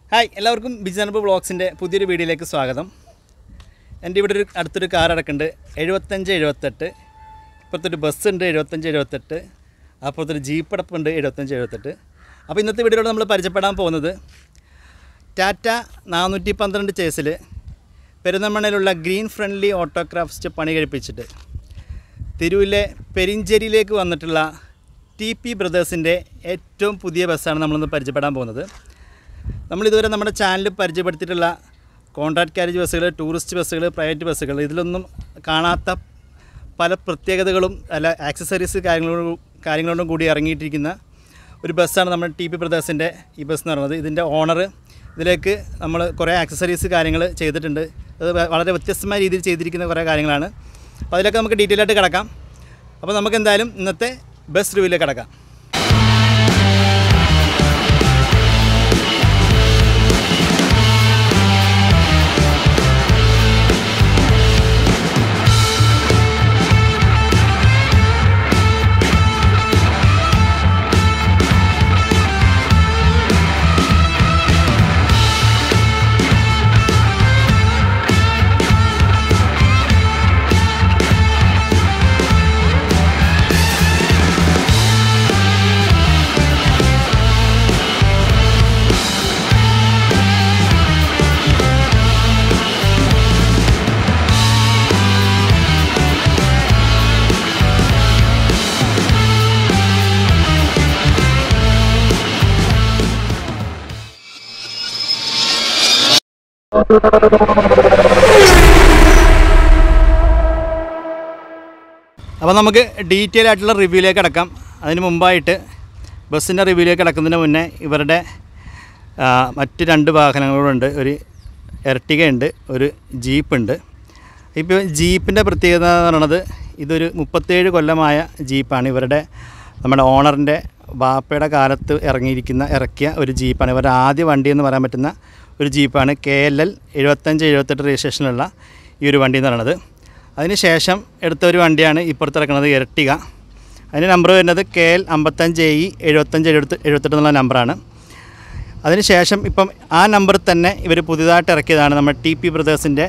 Hi എല്ലാവർക്കും ബിജനബ് ബ്ലോഗ്സിൻ്റെ പുതിയൊരു വീഡിയോയിലേക്ക് സ്വാഗതം എൻ്റെ ഇവിടെ ഒരു അടുത്തൊരു കാർ അടക്കുന്നുണ്ട് എഴുപത്തഞ്ച് എഴുപത്തെട്ട് ഇപ്പുറത്തൊരു ബസ് ഉണ്ട് എഴുപത്തഞ്ച് എഴുപത്തെട്ട് അപ്പുറത്തൊരു ജീപ്പ് അടപ്പുണ്ട് എഴുപത്തഞ്ച് എഴുപത്തെട്ട് അപ്പോൾ ഇന്നത്തെ വീഡിയോയിലൂടെ നമ്മൾ പരിചയപ്പെടാൻ പോകുന്നത് ടാറ്റ നാനൂറ്റി പന്ത്രണ്ട് ചേസിൽ പെരുന്തമണ്ണയിലുള്ള ഗ്രീൻ ഫ്രണ്ട്ലി ഓട്ടോക്രാഫ്റ്റ് പണി കഴിപ്പിച്ചിട്ട് തിരുവിലെ പെരിഞ്ചേരിയിലേക്ക് വന്നിട്ടുള്ള ടി പി ബ്രദേഴ്സിൻ്റെ ഏറ്റവും പുതിയ ബസ്സാണ് നമ്മളിന്ന് പരിചയപ്പെടാൻ പോകുന്നത് നമ്മളിതുവരെ നമ്മുടെ ചാനലിൽ പരിചയപ്പെടുത്തിയിട്ടുള്ള കോൺട്രാക്ട് കാരേജ് ബസ്സുകൾ ടൂറിസ്റ്റ് ബസ്സുകൾ പ്രൈവറ്റ് ബസ്സുകൾ ഇതിലൊന്നും കാണാത്ത പല പ്രത്യേകതകളും അല്ല ആക്സസറീസ് കാര്യങ്ങളോടും കാര്യങ്ങളോടും കൂടി ഇറങ്ങിയിട്ടിരിക്കുന്ന ഒരു ബസ്സാണ് നമ്മുടെ ടി പി ബ്രദേഴ്സിൻ്റെ ഈ ബസ് എന്ന് പറയുന്നത് ഇതിൻ്റെ ഓണർ ഇതിലേക്ക് നമ്മൾ കുറേ ആക്സസറീസ് കാര്യങ്ങൾ ചെയ്തിട്ടുണ്ട് അത് വ- വളരെ വ്യത്യസ്തമായ രീതിയിൽ ചെയ്തിരിക്കുന്ന കുറേ കാര്യങ്ങളാണ് അപ്പോൾ അതിലൊക്കെ നമുക്ക് ഡീറ്റെയിൽ ആയിട്ട് കിടക്കാം അപ്പോൾ നമുക്ക് എന്തായാലും ഇന്നത്തെ ബസ് റിവ്യൂവിലേക്ക് കിടക്കാം അപ്പോൾ നമുക്ക് ഡീറ്റെയിൽ ആയിട്ടുള്ള റിവ്യൂയിലേക്ക് കിടക്കാം അതിന് മുമ്പായിട്ട് ബസ്സിൻ്റെ റിവ്യൂയിലേക്ക് കിടക്കുന്നതിന് മുന്നേ ഇവരുടെ ആ, മറ്റ് രണ്ട് വാഹനങ്ങളുണ്ട് ഒരു എർട്ടിക ഉണ്ട് ഒരു ജീപ്പ് ഉണ്ട് ഇപ്പോൾ ജീപ്പിൻ്റെ പ്രത്യേകത എന്ന് പറയുന്നത് ഇതൊരു മുപ്പത്തേഴ് കൊല്ലമായ ജീപ്പാണ് ഇവരുടെ നമ്മുടെ ഓണറിൻ്റെ ബാപ്പയുടെ കാലത്ത് ഇറങ്ങിയിരിക്കുന്ന ഇറക്കിയ ഒരു ജീപ്പാണ് ഇവരുടെ ആദ്യ വണ്ടി എന്ന് പറയാൻ പറ്റുന്ന ഒരു ജീപ്പാണ് കെ എൽ എൽ എഴുപത്തഞ്ച് എഴുപത്തെട്ട് രജിസ്ട്രേഷനിലുള്ള ഈ ഒരു വണ്ടി എന്ന് പറയുന്നത് അതിന് ശേഷം എടുത്ത ഒരു വണ്ടിയാണ് ഇപ്പുറത്ത് ഇറക്കുന്നത് എർട്ടിക അതിൻ്റെ നമ്പർ വരുന്നത് കെ എൽ അമ്പത്തഞ്ച് എ ഇ എഴുപത്തഞ്ച് എഴുപത്തി എഴുപത്തെട്ട് എന്നുള്ള നമ്പറാണ് അതിനുശേഷം ഇപ്പം ആ നമ്പറിൽ തന്നെ ഇവർ പുതിയതായിട്ട് ഇറക്കിയതാണ് നമ്മുടെ ടി പി ബ്രദേഴ്സിൻ്റെ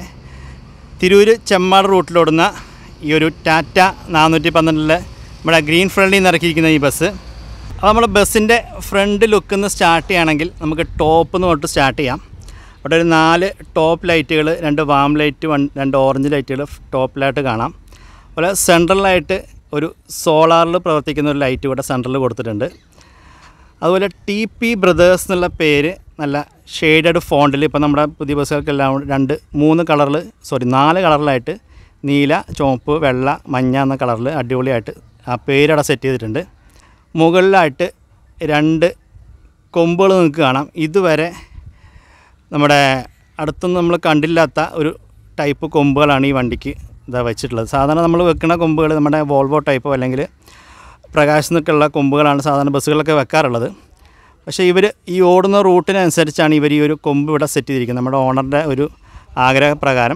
തിരൂര് ചെമ്മാട് റൂട്ടിലോടുന്ന ഈ ഒരു ടാറ്റ നാനൂറ്റി പന്ത്രണ്ടിലെ നമ്മുടെ ഗ്രീൻ ഫ്രണ്ടിൽ നിന്ന് ഇറക്കിയിരിക്കുന്ന ഈ ബസ് അപ്പോൾ നമ്മൾ ബസ്സിൻ്റെ ഫ്രണ്ട് ലുക്കിൽ നിന്ന് സ്റ്റാർട്ട് ചെയ്യുകയാണെങ്കിൽ നമുക്ക് ടോപ്പ് നിന്ന് തൊട്ട് സ്റ്റാർട്ട് ചെയ്യാം അവിടെ ഒരു നാല് ടോപ്പ് ലൈറ്റുകൾ രണ്ട് വാം ലൈറ്റ് വൺ രണ്ട് ഓറഞ്ച് ലൈറ്റുകൾ ടോപ്പിലായിട്ട് കാണാം അതുപോലെ സെൻട്രലായിട്ട് ഒരു സോളാറിൽ പ്രവർത്തിക്കുന്ന ഒരു ലൈറ്റ് ഇവിടെ സെൻട്രലിൽ കൊടുത്തിട്ടുണ്ട് അതുപോലെ ടി പി ബ്രദേഴ്സ് എന്നുള്ള പേര് നല്ല ഷെയ്ഡഡ് ഫോണ്ടിൽ ഇപ്പോൾ നമ്മുടെ പുതിയ ബസ്സുകൾക്കെല്ലാം രണ്ട് മൂന്ന് കളറിൽ സോറി നാല് കളറിലായിട്ട് നീല ചുവപ്പ് വെള്ള മഞ്ഞ എന്ന കളറിൽ അടിപൊളിയായിട്ട് ആ പേരവിടെ സെറ്റ് ചെയ്തിട്ടുണ്ട് മുകളിലായിട്ട് രണ്ട് കൊമ്പുകൾ നിങ്ങൾക്ക് കാണാം ഇതുവരെ നമ്മുടെ അടുത്തൊന്നും നമ്മൾ കണ്ടില്ലാത്ത ഒരു ടൈപ്പ് കൊമ്പുകളാണ് ഈ വണ്ടിക്ക് ഇതാ വെച്ചിട്ടുള്ളത് സാധാരണ നമ്മൾ വെക്കുന്ന കൊമ്പുകൾ നമ്മുടെ വോൾവോ ടൈപ്പോ അല്ലെങ്കിൽ പ്രകാശ് എന്നൊക്കെയുള്ള കൊമ്പുകളാണ് സാധാരണ ബസ്സുകളൊക്കെ വെക്കാറുള്ളത് പക്ഷേ ഇവർ ഈ ഓടുന്ന റൂട്ടിനനുസരിച്ചാണ് ഇവർ ഈ ഒരു കൊമ്പ് ഇവിടെ സെറ്റ് ചെയ്തിരിക്കുന്നത് നമ്മുടെ ഓണറിൻ്റെ ഒരു ആഗ്രഹപ്രകാരം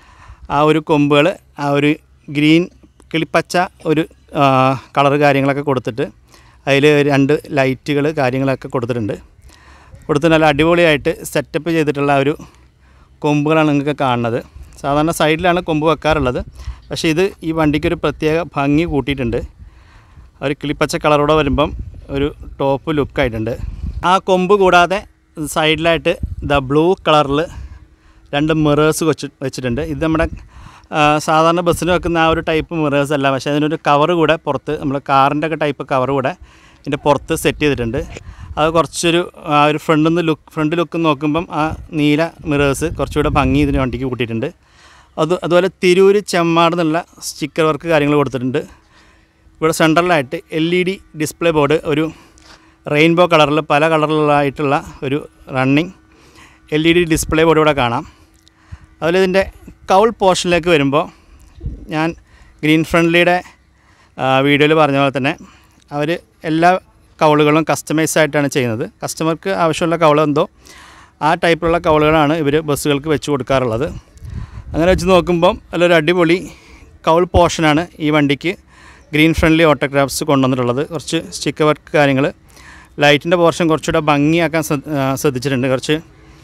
ആ ഒരു കൊമ്പുകൾ ആ ഒരു ഗ്രീൻ കിളിപ്പച്ച ഒരു കളർ കാര്യങ്ങളൊക്കെ കൊടുത്തിട്ട് അതിൽ രണ്ട് ലൈറ്റുകൾ കാര്യങ്ങളൊക്കെ കൊടുത്തിട്ടുണ്ട് കൊടുത്ത് നല്ല അടിപൊളിയായിട്ട് സെറ്റപ്പ് ചെയ്തിട്ടുള്ള ഒരു കൊമ്പുകളാണ് നിങ്ങൾക്ക് കാണുന്നത് സാധാരണ സൈഡിലാണ് കൊമ്പ് വെക്കാറുള്ളത് പക്ഷേ ഇത് ഈ വണ്ടിക്കൊരു പ്രത്യേക ഭംഗി കൂട്ടിയിട്ടുണ്ട് ഒരു കിളിപ്പച്ച കളറോടെ വരുമ്പം ഒരു ടോപ്പ് ലുക്കായിട്ടുണ്ട് ആ കൊമ്പ് കൂടാതെ സൈഡിലായിട്ട് ദ ബ്ലൂ കളറിൽ രണ്ട് മിറേഴ്സ് വെച്ച് വെച്ചിട്ടുണ്ട് ഇത് നമ്മുടെ ആ, സാധാരണ ബസ്സിന് വെക്കുന്ന ആ ഒരു ടൈപ്പ് മിറേഴ്സ് അല്ല പക്ഷേ അതിനൊരു കവർ കൂടെ പുറത്ത് നമ്മൾ കാറിൻ്റെ ഒക്കെ ടൈപ്പ് കവർ കൂടെ ഇതിൻ്റെ പുറത്ത് സെറ്റ് ചെയ്തിട്ടുണ്ട് അത് കുറച്ചൊരു ആ ഒരു ഫ്രണ്ടിൽ നിന്ന് ലുക്ക് ഫ്രണ്ട് ലുക്ക് നോക്കുമ്പം ആ നീല മിറേഴ്സ് കുറച്ചുകൂടെ ഭംഗി ഇതിന് വണ്ടിക്ക് കൂട്ടിയിട്ടുണ്ട് അത് അതുപോലെ തിരൂര് ചെമ്മാട് എന്നുള്ള സ്റ്റിക്കർ വർക്ക് കാര്യങ്ങൾ കൊടുത്തിട്ടുണ്ട് ഇവിടെ സെൻട്രലായിട്ട് L E D display board ഒരു റെയിൻബോ കളറിൽ പല കളറിലായിട്ടുള്ള ഒരു running L E D display board ഇവിടെ കാണാം അതുപോലെ ഇതിൻ്റെ കൗൾ പോർഷനിലേക്ക് വരുമ്പോൾ ഞാൻ ഗ്രീൻ ഫ്രണ്ട്ലിയുടെ വീഡിയോയിൽ പറഞ്ഞ പോലെ തന്നെ അവർ എല്ലാ കൗളുകളും കസ്റ്റമൈസ് ആയിട്ടാണ് ചെയ്യുന്നത് കസ്റ്റമർക്ക് ആവശ്യമുള്ള കൗൾ എന്തോ ആ ടൈപ്പിലുള്ള കൗളുകളാണ് ഇവർ ബസ്സുകൾക്ക് വെച്ച് കൊടുക്കാറുള്ളത് അങ്ങനെ വെച്ച് നോക്കുമ്പം നല്ലൊരു അടിപൊളി കൗൾ പോർഷനാണ് ഈ വണ്ടിക്ക് ഗ്രീൻ ഫ്രണ്ട്ലി ഓട്ടോഗ്രാഫ്സ് കൊണ്ടുവന്നിട്ടുള്ളത് കുറച്ച് സ്റ്റിക്കർ വർക്ക് കാര്യങ്ങൾ ലൈറ്റിൻ്റെ പോർഷൻ കുറച്ചുകൂടെ ഭംഗിയാക്കാൻ ശ്രദ്ധ- ആ, ശ്രദ്ധിച്ചിട്ടുണ്ട് കുറച്ച്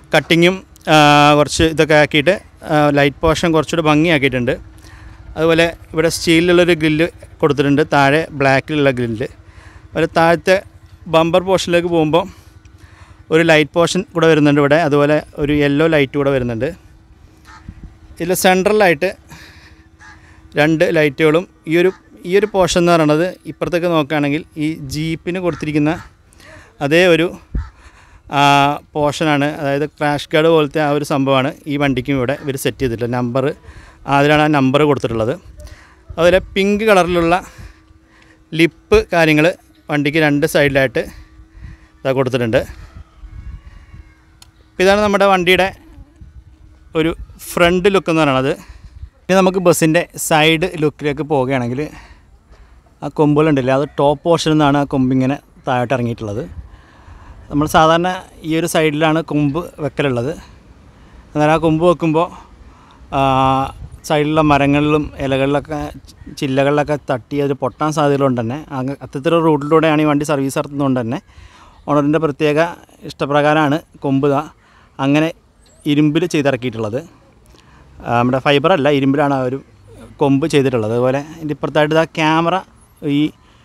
കട്ടിങ്ങും കുറച്ച് ഇതൊക്കെ ആക്കിയിട്ട് ലൈറ്റ് പോർഷൻ കുറച്ചുകൂടി ഭംഗിയാക്കിയിട്ടുണ്ട് അതുപോലെ ഇവിടെ സ്റ്റീലിലുള്ളൊരു ഗ്രില്ല് കൊടുത്തിട്ടുണ്ട് താഴെ ബ്ലാക്കിലുള്ള ഗ്രില്ല് അതുപോലെ താഴത്തെ ബമ്പർ പോർഷനിലേക്ക് പോകുമ്പോൾ ഒരു ലൈറ്റ് പോർഷൻ കൂടെ വരുന്നുണ്ട് ഇവിടെ അതുപോലെ ഒരു യെല്ലോ ലൈറ്റ് കൂടെ വരുന്നുണ്ട് ഇതിൽ സെൻട്രലായിട്ട് രണ്ട് ലൈറ്റുകളും ഈ ഒരു ഈ ഒരു പോർഷൻ എന്ന് പറയുന്നത് ഇപ്പുറത്തേക്ക് നോക്കുകയാണെങ്കിൽ ഈ ജീപ്പിന് കൊടുത്തിരിക്കുന്ന അതേ ഒരു പോർഷനാണ് അതായത് ക്രാഷ് ഗാർഡ് പോലത്തെ ആ ഒരു സംഭവമാണ് ഈ വണ്ടിക്കും ഇവിടെ ഇവർ സെറ്റ് ചെയ്തിട്ടുള്ളത് നമ്പർ അതിലാണ് ആ നമ്പർ കൊടുത്തിട്ടുള്ളത് അതുപോലെ പിങ്ക് കളറിലുള്ള ലിപ്പ് കാര്യങ്ങൾ വണ്ടിക്ക് രണ്ട് സൈഡിലായിട്ട് ഇതാ കൊടുത്തിട്ടുണ്ട് അപ്പോൾ ഇതാണ് നമ്മുടെ വണ്ടിയുടെ ഒരു ഫ്രണ്ട് ലുക്ക് എന്ന് പറയുന്നത് ഇനി നമുക്ക് ബസ്സിൻ്റെ സൈഡ് ലുക്കിലേക്ക് പോവുകയാണെങ്കിൽ ആ കൊമ്പുകളുണ്ടല്ലേ അത് ടോപ്പ് പോർഷനിൽ നിന്നാണ് ആ കൊമ്പിങ്ങനെ താഴോട്ട് ഇറങ്ങിയിട്ടുള്ളത് നമ്മൾ സാധാരണ ഈ ഒരു സൈഡിലാണ് കൊമ്പ് വെക്കലുള്ളത് എന്നാൽ ആ കൊമ്പ് വെക്കുമ്പോൾ സൈഡിലുള്ള മരങ്ങളിലും ഇലകളിലൊക്കെ ചില്ലകളിലൊക്കെ തട്ടി അത് പൊട്ടാൻ സാധ്യതയുള്ളതുകൊണ്ട് തന്നെ അങ്ങ് അത്തരത്തിലുള്ള റൂട്ടിലൂടെയാണ് ഈ വണ്ടി സർവീസ് നടത്തുന്നതുകൊണ്ട് തന്നെ ഓണറിൻ്റെ പ്രത്യേക ഇഷ്ടപ്രകാരമാണ് കൊമ്പ് ദാ അങ്ങനെ ഇരുമ്പിൽ ചെയ്തിറക്കിയിട്ടുള്ളത് ആ, നമ്മുടെ ഫൈബർ അല്ല ഇരുമ്പിലാണ് ആ ഒരു കൊമ്പ് ചെയ്തിട്ടുള്ളത് അതുപോലെ ഇതിൻ്റെ ഇപ്പുറത്തായിട്ട് ഇതാ ക്യാമറ ഈ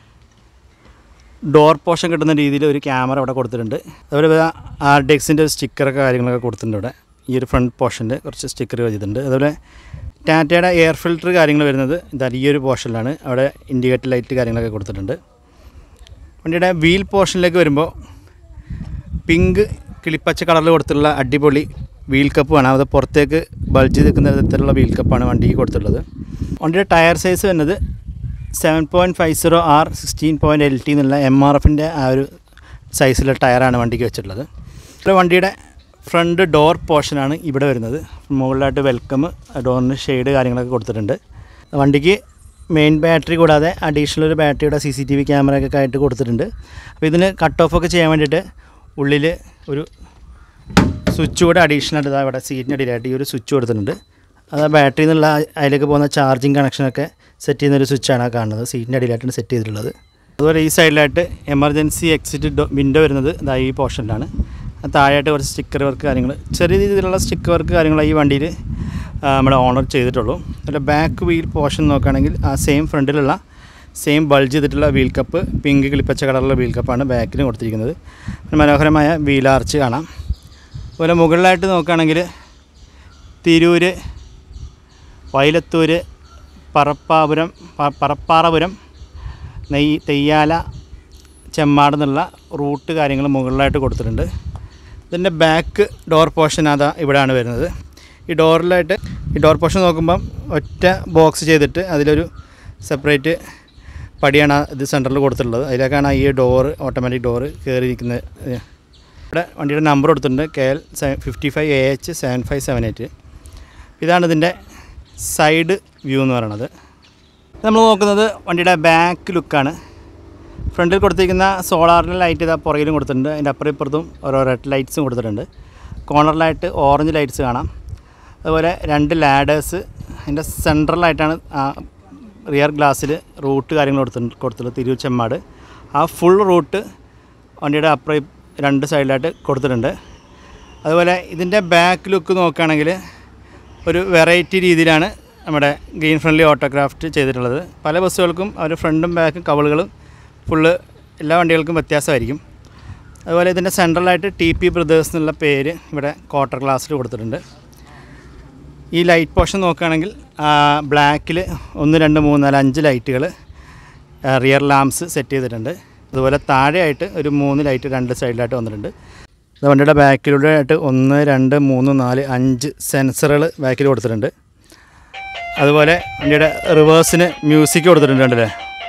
ഡോർ പോർഷൻ കിട്ടുന്ന രീതിയിൽ ഒരു ക്യാമറ ഇവിടെ കൊടുത്തിട്ടുണ്ട് അതുപോലെ ആർ ഡി എക്സിൻ്റെ ഒരു സ്റ്റിക്കറൊക്കെ കാര്യങ്ങളൊക്കെ കൊടുത്തിട്ടുണ്ട് ഇവിടെ ഈ ഒരു ഫ്രണ്ട് പോർഷനിൽ കുറച്ച് സ്റ്റിക്കർ വെച്ചിട്ടുണ്ട് അതുപോലെ ടാറ്റയുടെ എയർ ഫിൽറ്റർ കാര്യങ്ങൾ വരുന്നത് ഇതാ ഈ ഒരു പോർഷനിലാണ് അവിടെ ഇൻഡിക്കേറ്റർ ലൈറ്റ് കാര്യങ്ങളൊക്കെ കൊടുത്തിട്ടുണ്ട് വണ്ടിയുടെ വീൽ പോർഷനിലേക്ക് വരുമ്പോൾ പിങ്ക് കിളിപ്പച്ച കളറിൽ കൊടുത്തിട്ടുള്ള അടിപൊളി വീൽ കപ്പാണ് അത് പുറത്തേക്ക് ബൾജ് നിൽക്കുന്ന തരത്തിലുള്ള വീൽ കപ്പാണ് വണ്ടിക്ക് കൊടുത്തിട്ടുള്ളത് വണ്ടിയുടെ ടയർ സൈസ് വരുന്നത് seven point five zero R sixteen point L T എന്നുള്ള എം ആർ എഫിൻ്റെ ആ ഒരു സൈസിലുള്ള ടയറാണ് വണ്ടിക്ക് വെച്ചിട്ടുള്ളത് ഇവിടെ വണ്ടിയുടെ ഫ്രണ്ട് ഡോർ പോർഷനാണ് ഇവിടെ വരുന്നത് മുകളിലായിട്ട് വെൽക്കം ഡോറിന് ഷെയ്ഡ് കാര്യങ്ങളൊക്കെ കൊടുത്തിട്ടുണ്ട് വണ്ടിക്ക് മെയിൻ ബാറ്ററി കൂടാതെ അഡീഷണൽ ഒരു ബാറ്ററിയുടെ സി സി ടി വി ക്യാമറയൊക്കെ ആയിട്ട് കൊടുത്തിട്ടുണ്ട് അപ്പോൾ ഇതിന് കട്ട് ഓഫ് ഒക്കെ ചെയ്യാൻ വേണ്ടിയിട്ട് ഉള്ളിൽ ഒരു സ്വിച്ച് കൂടെ അഡീഷണൽ ആയിട്ട് ഇതാ ഇവിടെ സീറ്റിന് അടിയിലായിട്ട് ഈ ഒരു സ്വിച്ച് കൊടുത്തിട്ടുണ്ട് അത് ബാറ്ററിയിൽ നിന്നുള്ള അതിലേക്ക് പോകുന്ന ചാർജിങ് കണക്ഷനൊക്കെ സെറ്റ് ചെയ്യുന്ന ഒരു സ്വിച്ചാണ് ആ കാണുന്നത് സീറ്റിൻ്റെ അടിയിലായിട്ടാണ് സെറ്റ് ചെയ്തിട്ടുള്ളത് അതുപോലെ ഈ സൈഡിലായിട്ട് എമർജൻസി എക്സിറ്റ് വിൻഡോ വരുന്നത് ഇതാ ഈ പോർഷനിലാണ് അത് താഴെയായിട്ട് കുറച്ച് സ്റ്റിക്കർ വർക്ക് കാര്യങ്ങൾ ചെറിയ രീതിയിലുള്ള സ്റ്റിക്കർ വർക്ക് കാര്യങ്ങൾ ഈ വണ്ടിയിൽ നമ്മുടെ ഓണർ ചെയ്തിട്ടുള്ളൂ അതുപോലെ ബാക്ക് വീൽ പോർഷൻ നോക്കുകയാണെങ്കിൽ ആ സെയിം ഫ്രണ്ടിലുള്ള സെയിം ബൾജ് ചെയ്തിട്ടുള്ള വീൽ കപ്പ് പിങ്ക് കിളിപ്പച്ച കളറുള്ള വീൽ കപ്പാണ് ബാക്കിന് കൊടുത്തിരിക്കുന്നത് പിന്നെ മനോഹരമായ വീൽ ആർച്ച് കാണാം അതുപോലെ മുകളിലായിട്ട് നോക്കുകയാണെങ്കിൽ തിരൂർ വൈലത്തൂർ പറപ്പാപുരം പ- പറപ്പാറപുരം നെയ് തെയ്യാല ചെമ്മാട് എന്നുള്ള റൂട്ട് കാര്യങ്ങൾ മുകളിലായിട്ട് കൊടുത്തിട്ടുണ്ട് ഇതിൻ്റെ ബാക്ക് ഡോർ പോർഷൻ അതാ ഇവിടെയാണ് വരുന്നത് ഈ ഡോറിലായിട്ട് ഈ ഡോർ പോർഷൻ നോക്കുമ്പം ഒറ്റ ബോക്സ് ചെയ്തിട്ട് അതിലൊരു സെപ്പറേറ്റ് പടിയാണ് ആ ഇത് സെൻറ്ററിൽ കൊടുത്തിട്ടുള്ളത് അതിലേക്കാണ് ഈ ഡോറ് ഓട്ടോമാറ്റിക് ഡോറ് കയറിയിരിക്കുന്നത് ഇവിടെ വണ്ടിയുടെ നമ്പർ കൊടുത്തിട്ടുണ്ട് K L fifty five A H seven five seven eight ഇതാണ് ഇതിൻ്റെ സൈഡ് വ്യൂ എന്ന് പറയുന്നത് നമ്മൾ നോക്കുന്നത് വണ്ടിയുടെ ബാക്ക് ലുക്കാണ് ഫ്രണ്ടിൽ കൊടുത്തിരിക്കുന്ന സോളാറിൻ്റെ ലൈറ്റ് ഇതാ പുറകിലും കൊടുത്തിട്ടുണ്ട് അതിൻ്റെ അപ്പുറം ഇപ്പുറത്തും ഓരോ റെഡ് ലൈറ്റ്സും കൊടുത്തിട്ടുണ്ട് കോർണറിലായിട്ട് ഓറഞ്ച് ലൈറ്റ്സ് കാണാം അതുപോലെ രണ്ട് ലാഡേഴ്സ് അതിൻ്റെ സെൻട്രലായിട്ടാണ് ആ റിയർ ഗ്ലാസ്സിൽ റൂട്ട് കാര്യങ്ങൾ കൊടുത്തിട്ടുണ്ട് കൊടുത്തിട്ടുള്ളത് തിരൂർ ചെമ്മാട് ആ ഫുൾ റൂട്ട് വണ്ടിയുടെ അപ്പുറം രണ്ട് സൈഡിലായിട്ട് കൊടുത്തിട്ടുണ്ട് അതുപോലെ ഇതിൻ്റെ ബാക്ക് ലുക്ക് നോക്കുകയാണെങ്കിൽ ഒരു വെറൈറ്റി രീതിയിലാണ് നമ്മുടെ ഗ്രീൻ ഫ്രണ്ട്ലി ഓട്ടോക്രാഫ്റ്റ് ചെയ്തിട്ടുള്ളത് പല ബസ്സുകൾക്കും അവർ ഫ്രണ്ടും ബാക്കും കവളുകളും ഫുള്ള് എല്ലാ വണ്ടികൾക്കും വ്യത്യാസമായിരിക്കും അതുപോലെ ഇതിൻ്റെ സെൻട്രലായിട്ട് ടി പി ബ്രദേഴ്സ് എന്നുള്ള പേര് ഇവിടെ ക്വാർട്ടർ ഗ്ലാസ്സിൽ കൊടുത്തിട്ടുണ്ട് ഈ ലൈറ്റ് പോർഷൻ നോക്കുകയാണെങ്കിൽ ബ്ലാക്കിൽ ഒന്ന് രണ്ട് മൂന്ന് നാല് അഞ്ച് ലൈറ്റുകൾ റിയർ ലാംപ്സ് സെറ്റ് ചെയ്തിട്ടുണ്ട് അതുപോലെ താഴെയായിട്ട് ഒരു മൂന്ന് ലൈറ്റ് രണ്ട് സൈഡിലായിട്ട് വന്നിട്ടുണ്ട് ഇത് വണ്ടിയുടെ ബാക്കിലൂടെ ആയിട്ട് ഒന്ന് രണ്ട് മൂന്ന് നാല് അഞ്ച് സെൻസറുകൾ ബാക്കിൽ കൊടുത്തിട്ടുണ്ട് അതുപോലെ വണ്ടിയുടെ റിവേഴ്സിന് മ്യൂസിക് കൊടുത്തിട്ടുണ്ട് കണ്ടില്ലേ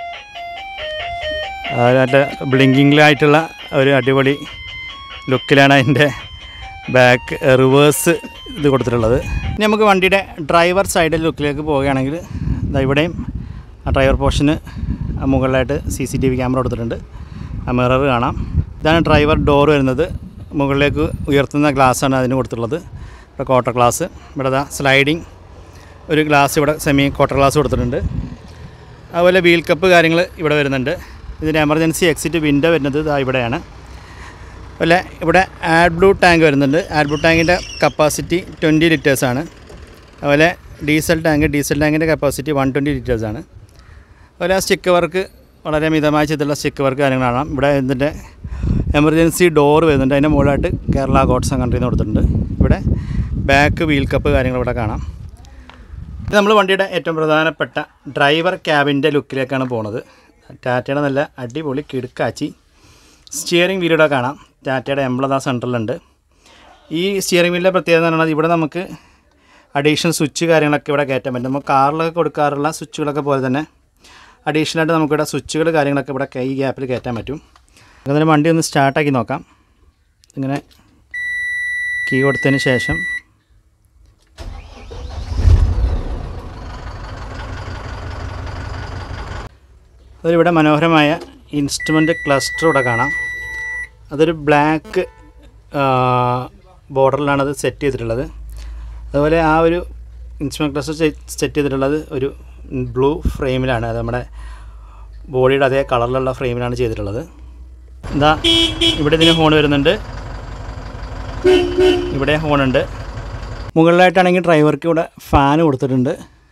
അതിനകത്ത് ബ്ലിങ്കിങ്ങിലായിട്ടുള്ള ഒരു അടിപൊളി ലുക്കിലാണ് അതിൻ്റെ ബാക്ക് റിവേഴ്സ് ഇത് കൊടുത്തിട്ടുള്ളത് ഇനി നമുക്ക് വണ്ടിയുടെ ഡ്രൈവർ സൈഡ് ലുക്കിലേക്ക് പോവുകയാണെങ്കിൽ ദാ ഇവിടെയും ആ ഡ്രൈവർ പോർഷന് മുകളിലായിട്ട് C C T V camera കൊടുത്തിട്ടുണ്ട് ആ മിറർ കാണാം ഇതാണ് ഡ്രൈവർ ഡോർ വരുന്നത് മുകളിലേക്ക് ഉയർത്തുന്ന ഗ്ലാസ്സാണ് അതിന് കൊടുത്തിട്ടുള്ളത് ഇവിടെ ക്വാർട്ടർ ഗ്ലാസ് ഇവിടെ ദാ സ്ലൈഡിങ് ഒരു ഗ്ലാസ് ഇവിടെ സെമി ക്വാർട്ടർ ഗ്ലാസ് കൊടുത്തിട്ടുണ്ട് അതുപോലെ വീൽ കപ്പ് കാര്യങ്ങൾ ഇവിടെ വരുന്നുണ്ട് ഇതിൻ്റെ എമർജൻസി എക്സിറ്റ് വിൻഡോ വരുന്നത് ഇതാ ഇവിടെയാണ് അതുപോലെ ഇവിടെ ആഡ് ബ്ലൂ ടാങ്ക് വരുന്നുണ്ട് ആഡ് ബ്ലൂ ടാങ്കിൻ്റെ കപ്പാസിറ്റി ട്വൻറ്റി ലിറ്റേഴ്സാണ് അതുപോലെ ഡീസൽ ടാങ്ക് ഡീസൽ ടാങ്കിൻ്റെ കപ്പാസിറ്റി വൺ ട്വൻറ്റി ലിറ്റേഴ്സാണ് അതുപോലെ ആ സ്റ്റിക്ക് വർക്ക് വളരെ മിതമായ ചെയ്തിട്ടുള്ള സ്റ്റിക്ക് വർക്ക് കാര്യങ്ങളാണ് ഇവിടെ ഇതിൻ്റെ എമർജൻസി ഡോർ വരുന്നുണ്ട് അതിൻ്റെ മുകളിലായിട്ട് കേരള ഗോഡ്സ് കൺട്രി എന്ന് കൊടുത്തിട്ടുണ്ട് ഇവിടെ ബാക്ക് വീൽ കപ്പ് കാര്യങ്ങൾ ഇവിടെ കാണാം ഇത് നമ്മൾ വണ്ടിയുടെ ഏറ്റവും പ്രധാനപ്പെട്ട ഡ്രൈവർ ക്യാബിൻ്റെ ലുക്കിലേക്കാണ് പോണത് ടാറ്റയുടെ നല്ല അടിപൊളി കിടുക്കാച്ചി സ്റ്റിയറിംഗ് വീലിവിടെ കാണാം ടാറ്റയുടെ എംബ്ലത സെൻറ്ററിലുണ്ട് ഈ സ്റ്റിയറിംഗ് വീലിൻ്റെ പ്രത്യേകത എന്ന് പറയുന്നത് ഇവിടെ നമുക്ക് അഡീഷണൽ സ്വിച്ച് കാര്യങ്ങളൊക്കെ ഇവിടെ കയറ്റാൻ പറ്റും നമുക്ക് കാറിലൊക്കെ കൊടുക്കാറുള്ള സ്വിച്ചുകളൊക്കെ പോലെ തന്നെ അഡീഷണലായിട്ട് നമുക്കിവിടെ സ്വിച്ചുകൾ കാര്യങ്ങളൊക്കെ ഇവിടെ കൈ ഗ്യാപ്പിൽ കയറ്റാൻ പറ്റും അതുപോലെ വണ്ടി ഒന്ന് സ്റ്റാർട്ടാക്കി നോക്കാം ഇങ്ങനെ കീ കൊടുത്തതിന് ശേഷം അതിലിവിടെ മനോഹരമായ ഇൻസ്ട്രുമെൻ്റ് ക്ലസ്റ്റർ ഇവിടെ കാണാം അതൊരു ബ്ലാക്ക് ബോർഡറിലാണ് അത് സെറ്റ് ചെയ്തിട്ടുള്ളത് അതുപോലെ ആ ഒരു ഇൻസ്ട്രുമെൻ്റ് ക്ലസ്റ്റർ സെറ്റ് ചെയ്തിട്ടുള്ളത് ഒരു ബ്ലൂ ഫ്രെയിമിലാണ് അത് നമ്മുടെ ബോഡിയുടെ അതേ കളറിലുള്ള ഫ്രെയിമിലാണ് ചെയ്തിട്ടുള്ളത് എന്താ ഇവിടെ ഇതിന് ഹോൺ വരുന്നുണ്ട് ഇവിടെ ഹോണുണ്ട് മുകളിലായിട്ടാണെങ്കിൽ ഡ്രൈവർക്ക് ഇവിടെ ഫാൻ കൊടുത്തിട്ടുണ്ട്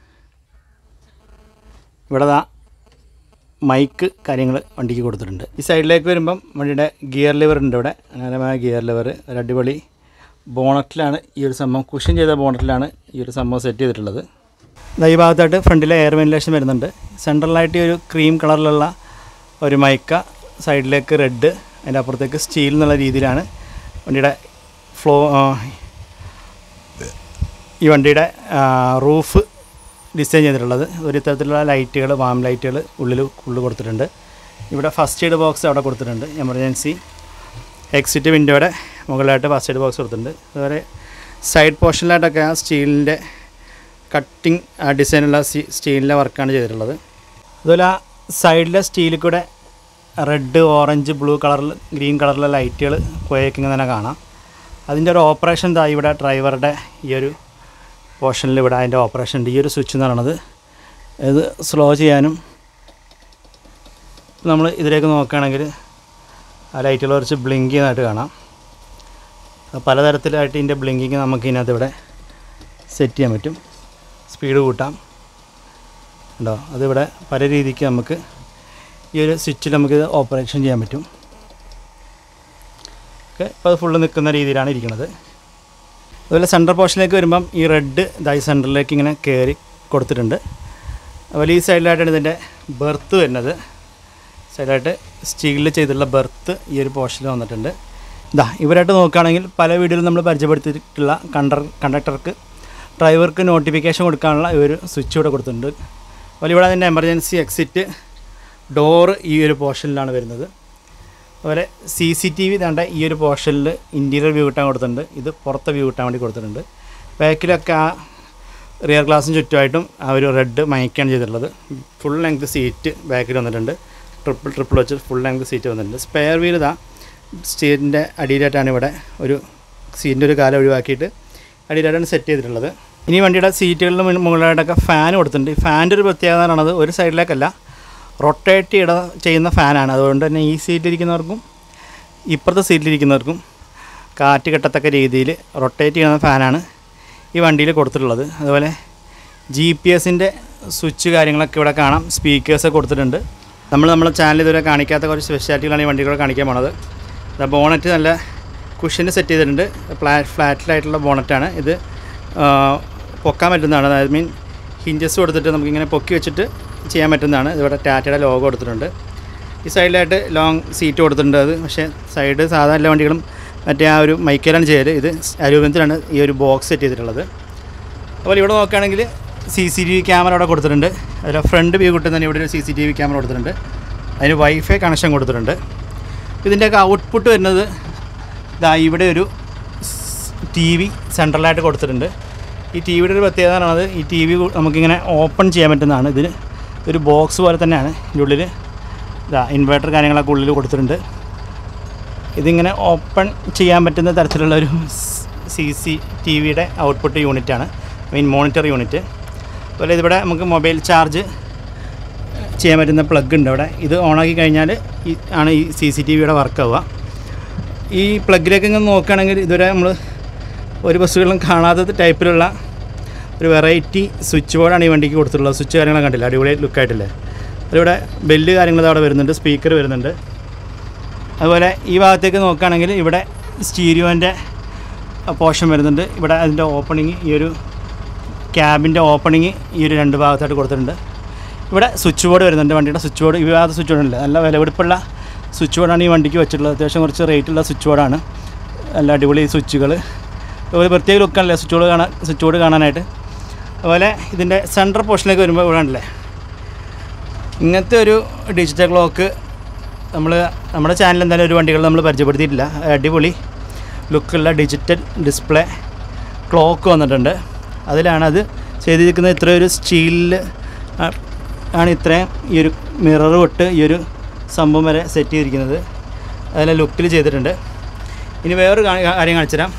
ഇവിടെ ദാ മൈക്ക് കാര്യങ്ങൾ വണ്ടിക്ക് കൊടുത്തിട്ടുണ്ട് ഈ സൈഡിലേക്ക് വരുമ്പം വണ്ടിയുടെ ഗിയർ ലിവർ ഉണ്ട് ഇവിടെ മനോഹരമായ ഗിയർ ലിവർ ഒരു അടിപൊളി ബോണറ്റിലാണ് ഈ ഒരു സംഭവം കുഷൻ ചെയ്ത ബോണറ്റിലാണ് ഈ ഒരു സംഭവം സെറ്റ് ചെയ്തിട്ടുള്ളത് ദാ ഈ ഭാഗത്തായിട്ട് ഫ്രണ്ടിലെ എയർ വെന്റിലേഷൻ വരുന്നുണ്ട് സെൻട്രലായിട്ട് ഈ ഒരു ക്രീം കളറിലുള്ള ഒരു മൈക്ക സൈഡിലേക്ക് റെഡ് അതിൻ്റെ അപ്പുറത്തേക്ക് സ്റ്റീൽ എന്നുള്ള രീതിയിലാണ് വണ്ടിയുടെ ഫ്ലോ ഈ വണ്ടിയുടെ റൂഫ് ഡിസൈൻ ചെയ്തിട്ടുള്ളത് ഒരു ഇത്തരത്തിലുള്ള ലൈറ്റുകൾ വാം ലൈറ്റുകൾ ഉള്ളിൽ ഉള്ളിൽ കൊടുത്തിട്ടുണ്ട് ഇവിടെ ഫസ്റ്റ് എയ്ഡ് ബോക്സ് അവിടെ കൊടുത്തിട്ടുണ്ട് എമർജൻസി എക്സിറ്റ് വിൻഡോയുടെ മുകളിലായിട്ട് ഫസ്റ്റ് എയ്ഡ് ബോക്സ് കൊടുത്തിട്ടുണ്ട് അതുപോലെ സൈഡ് പോർഷനിലായിട്ടൊക്കെ ആ സ്റ്റീലിൻ്റെ കട്ടിങ് ഡിസൈനുള്ള സ്റ്റീലിൻ്റെ വർക്കാണ് ചെയ്തിട്ടുള്ളത് അതുപോലെ ആ സൈഡിലെ സ്റ്റീലിൽ കൂടെ റെഡ് ഓറഞ്ച് ബ്ലൂ കളറിൽ ഗ്രീൻ കളറിലെ ലൈറ്റുകൾ പോയേക്കുന്നത് തന്നെ കാണാം അതിൻ്റെ ഒരു ഓപ്പറേഷൻ ഇതാ ഇവിടെ ഡ്രൈവറുടെ ഈ ഒരു പോർഷനിൽ ഇവിടെ അതിൻ്റെ ഓപ്പറേഷൻ ഉണ്ട് ഈ ഒരു സ്വിച്ച് എന്ന് പറയുന്നത് ഇത് സ്ലോ ചെയ്യാനും നമ്മൾ ഇതിലേക്ക് നോക്കുകയാണെങ്കിൽ ആ ലൈറ്റുകൾ കുറച്ച് ബ്ലിങ്ക് ചെയ്യുന്നതായിട്ട് കാണാം അത് പലതരത്തിലായിട്ട് ഇതിൻ്റെ ബ്ലിങ്കിങ് നമുക്ക് ഇതിനകത്ത് ഇവിടെ സെറ്റ് ചെയ്യാൻ പറ്റും സ്പീഡ് കൂട്ടാം ഉണ്ടോ അതിവിടെ പല രീതിക്ക് നമുക്ക് ഈ ഒരു സ്വിച്ചിൽ നമുക്ക് ഇത് ഓപ്പറേഷൻ ചെയ്യാൻ പറ്റും ഓക്കെ ഇപ്പോൾ അത് ഫുള്ള് നിൽക്കുന്ന രീതിയിലാണ് ഇരിക്കുന്നത് അതുപോലെ സെൻറ്റർ പോർഷനിലേക്ക് വരുമ്പം ഈ റെഡ് ഇതായി സെൻറ്ററിലേക്ക് ഇങ്ങനെ കയറി കൊടുത്തിട്ടുണ്ട് അതുപോലെ ഈ സൈഡിലായിട്ടാണ് ഇതിൻ്റെ ബെർത്ത് വരുന്നത് സൈഡായിട്ട് സ്റ്റീലിൽ ചെയ്തിട്ടുള്ള ബെർത്ത് ഈ ഒരു പോർഷനിൽ വന്നിട്ടുണ്ട് ഇതാ ഇവരായിട്ട് നോക്കുകയാണെങ്കിൽ പല വീഡിയോയിലും നമ്മൾ പരിചയപ്പെടുത്തിയിട്ടുള്ള കണ്ടർ കണ്ടക്ടർക്ക് ഡ്രൈവർക്ക് നോട്ടിഫിക്കേഷൻ കൊടുക്കാനുള്ള ഈ ഒരു സ്വിച്ച് ഇവിടെ കൊടുത്തിട്ടുണ്ട് അതുപോലെ ഇവിടെ അതിൻ്റെ എമർജൻസി എക്സിറ്റ് ഡോറ് ഈ ഒരു പോർഷനിലാണ് വരുന്നത് അതുപോലെ സി സി ടി വി വേണ്ട ഈ ഒരു പോർഷനിൽ ഇൻറ്റീരിയർ വ്യൂ കിട്ടാൻ കൊടുത്തിട്ടുണ്ട് ഇത് പുറത്തെ വ്യൂ കിട്ടാൻ വേണ്ടി കൊടുത്തിട്ടുണ്ട് ബാക്കിലൊക്കെ ആ റിയർ ഗ്ലാസിന് ചുറ്റുമായിട്ടും ആ ഒരു റെഡ് മയക്കാണ് ചെയ്തിട്ടുള്ളത് ഫുൾ ലെങ്ത് സീറ്റ് ബാക്കിൽ വന്നിട്ടുണ്ട് ട്രിപ്പിൾ ട്രിപ്പിൾ വെച്ച് ഫുൾ ലെങ്ത് സീറ്റ് വന്നിട്ടുണ്ട് സ്പെയർ വീൽ ഇതാ സ്റ്റീറ്റിൻ്റെ അടിയിലായിട്ടാണ് ഇവിടെ ഒരു സീറ്റിൻ്റെ ഒരു കാലം ഒഴിവാക്കിയിട്ട് അടിയിലായിട്ടാണ് സെറ്റ് ചെയ്തിട്ടുള്ളത് ഇനി വണ്ടിയുടെ സീറ്റുകളിൽ മുകളിലായിട്ടൊക്കെ ഫാൻ കൊടുത്തിട്ടുണ്ട് ഈ ഫാൻ്റെ ഒരു പ്രത്യേകത എന്ന് പറയുന്നത് ഒരു സൈഡിലേക്കല്ല റൊട്ടേറ്റ് ചെയ്ത ചെയ്യുന്ന ഫാനാണ് അതുകൊണ്ട് തന്നെ ഈ സീറ്റിലിരിക്കുന്നവർക്കും ഇപ്പുറത്തെ സീറ്റിലിരിക്കുന്നവർക്കും കാറ്റ് കിട്ടത്തക്ക രീതിയിൽ റൊട്ടേറ്റ് ചെയ്യുന്ന ഫാനാണ് ഈ വണ്ടിയിൽ കൊടുത്തിട്ടുള്ളത് അതുപോലെ ജി പി എസിൻ്റെ സ്വിച്ച് കാര്യങ്ങളൊക്കെ ഇവിടെ കാണാം സ്പീക്കേഴ്സ് കൊടുത്തിട്ടുണ്ട് നമ്മൾ നമ്മുടെ ചാനൽ ഇതുവരെ കാണിക്കാത്ത കുറച്ച് സ്പെഷ്യാലിറ്റികളാണ് ഈ വണ്ടികൾ കാണിക്കാൻ പോണത് ബോണറ്റ് നല്ല കുഷ്യന് സെറ്റ് ചെയ്തിട്ടുണ്ട് ഫ്ലാ ഫ്ലാറ്റിലായിട്ടുള്ള ബോണറ്റാണ് ഇത് ആ, പൊക്കാൻ പറ്റുന്നതാണ് അതായത് മീൻ ഹിഞ്ചസ് കൊടുത്തിട്ട് നമുക്കിങ്ങനെ പൊക്കി വെച്ചിട്ട് ചെയ്യാൻ പറ്റുന്നതാണ് ഇവിടെ ടാറ്റയുടെ ലോഗോ കൊടുത്തിട്ടുണ്ട് ഈ സൈഡിലായിട്ട് ലോങ് സീറ്റ് കൊടുത്തിട്ടുണ്ട് അത് പക്ഷേ സൈഡ് സാധാരണ എല്ലാ വണ്ടികളും മറ്റേ ആ ഒരു മൈക്കയിലാണ് ചെയ്യല് ഇത് അലൂമിനിയത്തിലാണ് ഈ ഒരു ബോക്സ് സെറ്റ് ചെയ്തിട്ടുള്ളത് അതുപോലെ ഇവിടെ നോക്കുകയാണെങ്കിൽ C C T V camera അവിടെ കൊടുത്തിട്ടുണ്ട് അതിൽ ഫ്രണ്ട് വ്യൂ കിട്ടുന്ന തന്നെ ഇവിടെ ഒരു C C T V camera കൊടുത്തിട്ടുണ്ട് അതിന് വൈഫൈ കണക്ഷൻ കൊടുത്തിട്ടുണ്ട് ഇതിൻ്റെയൊക്കെ ഔട്ട്പുട്ട് വരുന്നത് ഇതാ ഇവിടെ ഒരു ടി വി സെൻട്രലായിട്ട് കൊടുത്തിട്ടുണ്ട് ഈ ടി വിയുടെ ഒരു പ്രത്യേകത എന്ന് പറയുന്നത് ഈ ടി വി നമുക്കിങ്ങനെ ഓപ്പൺ ചെയ്യാൻ പറ്റുന്നതാണ് ഇതിന് ഒരു ബോക്സ് പോലെ തന്നെയാണ് ഇതിൻ്റെ ഉള്ളിൽ ഇതാ ഇൻവേർട്ടർ കാര്യങ്ങളൊക്കെ ഉള്ളിൽ കൊടുത്തിട്ടുണ്ട് ഇതിങ്ങനെ ഓപ്പൺ ചെയ്യാൻ പറ്റുന്ന തരത്തിലുള്ള ഒരു സി സി ടി വിയുടെ ഔട്ട്പുട്ട് യൂണിറ്റാണ് മീൻ മോണിറ്റർ യൂണിറ്റ് അതുപോലെ ഇതിവിടെ നമുക്ക് മൊബൈൽ ചാർജ് ചെയ്യാൻ പറ്റുന്ന പ്ലഗ് ഉണ്ട് അവിടെ ഇത് ഓണാക്കി കഴിഞ്ഞാൽ ഈ ആണ് ഈ സി സി ടി വിയുടെ വർക്ക് ആവുക ഈ പ്ലഗിലേക്ക് ഇങ്ങനെ നോക്കുകയാണെങ്കിൽ ഇതുവരെ നമ്മൾ ഒരു ബസ്സുകളിലും കാണാത്ത ടൈപ്പിലുള്ള ഒരു വെറൈറ്റി സ്വിച്ച് ബോർഡാണ് ഈ വണ്ടിക്ക് കൊടുത്തിട്ടുള്ളത് സ്വിച്ച് കാര്യങ്ങളൊക്കെ കണ്ടില്ല അടിപൊളി ലുക്കായിട്ടില്ലേ അതിലൂടെ ബെല്ല് കാര്യങ്ങൾ അവിടെ വരുന്നുണ്ട് സ്പീക്കർ വരുന്നുണ്ട് അതുപോലെ ഈ ഭാഗത്തേക്ക് നോക്കുകയാണെങ്കിൽ ഇവിടെ സ്റ്റീരിയോൻ്റെ പോർഷൻ വരുന്നുണ്ട് ഇവിടെ അതിൻ്റെ ഓപ്പണിങ് ഈ ഒരു ക്യാബിൻ്റെ ഓപ്പണിങ് ഈ ഒരു രണ്ട് ഭാഗത്തായിട്ട് കൊടുത്തിട്ടുണ്ട് ഇവിടെ സ്വിച്ച് ബോർഡ് വരുന്നുണ്ട് വണ്ടിയുടെ സ്വിച്ച് ബോർഡ് ഈ ഭാഗത്ത് സ്വിച്ച് ബോർഡ് ഉണ്ട് നല്ല വിലപിടിപ്പുള്ള സ്വിച്ച് ബോർഡാണ് ഈ വണ്ടിക്ക് വെച്ചിട്ടുള്ളത് അത്യാവശ്യം കുറച്ച് റേറ്റുള്ള സ്വിച്ച് ബോർഡാണ് നല്ല അടിപൊളി സ്വിച്ചുകൾ ഒരു പ്രത്യേക ലുക്കാണല്ലേ സ്വിച്ച് ബോർഡ് കാണാൻ സ്വിച്ച് ബോർഡ് കാണാനായിട്ട് അതുപോലെ ഇതിൻ്റെ സെൻട്രൽ പോർഷനിലേക്ക് വരുമ്പോൾ ഇവിടെ ഉണ്ടല്ലേ ഇങ്ങനത്തെ ഒരു ഡിജിറ്റൽ ക്ലോക്ക് നമ്മൾ നമ്മുടെ ചാനലിൽ എന്തായാലും ഒരു വണ്ടികൾ നമ്മൾ പരിചയപ്പെടുത്തിയിട്ടില്ല അടിപൊളി ലുക്കുള്ള ഡിജിറ്റൽ ഡിസ്പ്ലേ ക്ലോക്ക് വന്നിട്ടുണ്ട് അതിലാണ് അത് ചെയ്തിരിക്കുന്നത് ഇത്ര ഒരു സ്റ്റീലിൽ ആണ് ഇത്രയും ഈ ഒരു മിറർ തൊട്ട് ഈ ഒരു സംഭവം വരെ സെറ്റ് ചെയ്തിരിക്കുന്നത് അതിലെ ലുക്കിൽ ചെയ്തിട്ടുണ്ട് ഇനി വേറൊരു കാ- കാര്യം കാണിച്ചു തരാം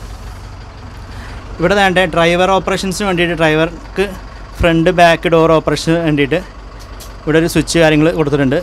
ഇവിടെ വേണ്ട ഡ്രൈവർ ഓപ്പറേഷൻസിന് വേണ്ടിയിട്ട് ഡ്രൈവർക്ക് ഫ്രണ്ട് ബാക്ക് ഡോർ ഓപ്പറേഷന് വേണ്ടിയിട്ട് ഇവിടെ ഒരു സ്വിച്ച് കാര്യങ്ങൾ കൊടുത്തിട്ടുണ്ട്